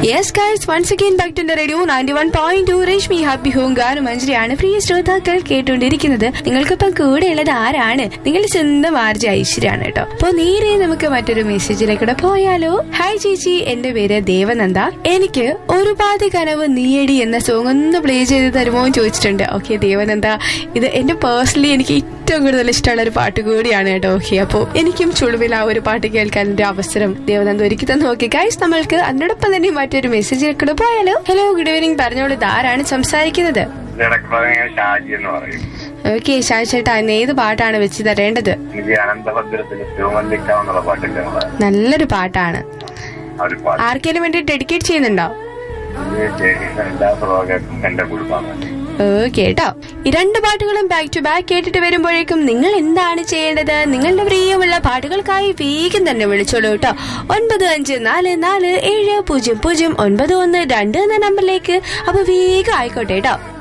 yes guys once again back to radio ninety one point two Rashmi happy home ഗാനം മഞ്ജരിയാണ് പ്രിയ ശ്രോതാക്കൾ കേട്ടുകൊണ്ടിരിക്കുന്നത് നിങ്ങൾക്കിപ്പം കൂടെയുള്ളത് ആരാണ് നിങ്ങളുടെ സ്വന്തം ആർജി ഐശ്വര്യാണ് കേട്ടോ അപ്പൊ നേരെ നമുക്ക് മറ്റൊരു മെസ്സേജിലേക്കൂടെ പോയാലോ ഹായ് ചേച്ചി എന്റെ പേര് ദേവനന്ദ എനിക്ക് ഒരുപാട് കനവ് നീയടി എന്ന സോങ് ഒന്ന് പ്ലേ ചെയ്ത് തരുമോ എന്ന് ചോദിച്ചിട്ടുണ്ട് ഓക്കെ ദേവനന്ദ ഇത് എന്റെ പേഴ്സണലി എനിക്ക് ഏറ്റവും കൂടുതൽ ഇഷ്ടമുള്ള ഒരു പാട്ട് കൂടിയാണ് കേട്ടോ ഓക്കെ അപ്പോ എനിക്കും ചുളുവിൽ ആ ഒരു പാട്ട് കേൾക്കാൻ ഒരു അവസരം ദേവനന്ദ ഒരുക്കി തന്നു ഓക്കെ ഗൈസ് നമ്മൾക്ക് അതിനോടൊപ്പം തന്നെ മറ്റൊരു മെസ്സേജ് കൂടെ പോയാലോ ഹലോ ഗുഡ് ഈവനിങ് പറഞ്ഞോളൂ ഇതാരാണ് സംസാരിക്കുന്നത് ഇടക്കുള്ള ഷാജി എന്ന് പറയും ഓക്കെ ഷാജി ചേട്ടാ ഇന്ന് ഏത് പാട്ടാണ് വെച്ച് തരേണ്ടത് എനിക്ക് അനന്തഭദ്രത്തില് ശിവമല്ലിക്ക എന്നുള്ള പാട്ടില്ല നമ്മളെ നല്ലൊരു പാട്ടാണ് ആ ഒരു പാട്ട് ആർക്കെങ്കിലും വേണ്ടി ഡെഡിക്കേറ്റ് ചെയ്യുന്നുണ്ടോ ഇത് ചെയ്യുന്ന എല്ലാ ശ്രോതാക്കൾക്കും എന്റെ കുടുംബമാണ് ഓക്കെ കേട്ടോ ഈ രണ്ട് പാട്ടുകളും ബാക്ക് ടു ബാക്ക് കേട്ടിട്ട് വരുമ്പോഴേക്കും നിങ്ങൾ എന്താണ് ചെയ്യേണ്ടത് നിങ്ങളുടെ പ്രിയമുള്ള പാട്ടുകൾക്കായി വേഗം തന്നെ വിളിച്ചോളൂ കേട്ടോ ഒൻപത് അഞ്ച് നാല് നാല് ഏഴ് പൂജ്യം പൂജ്യം ഒൻപത് ഒന്ന് രണ്ട് എന്ന നമ്പറിലേക്ക് അപ്പൊ വേഗം ആയിക്കോട്ടെ കേട്ടോ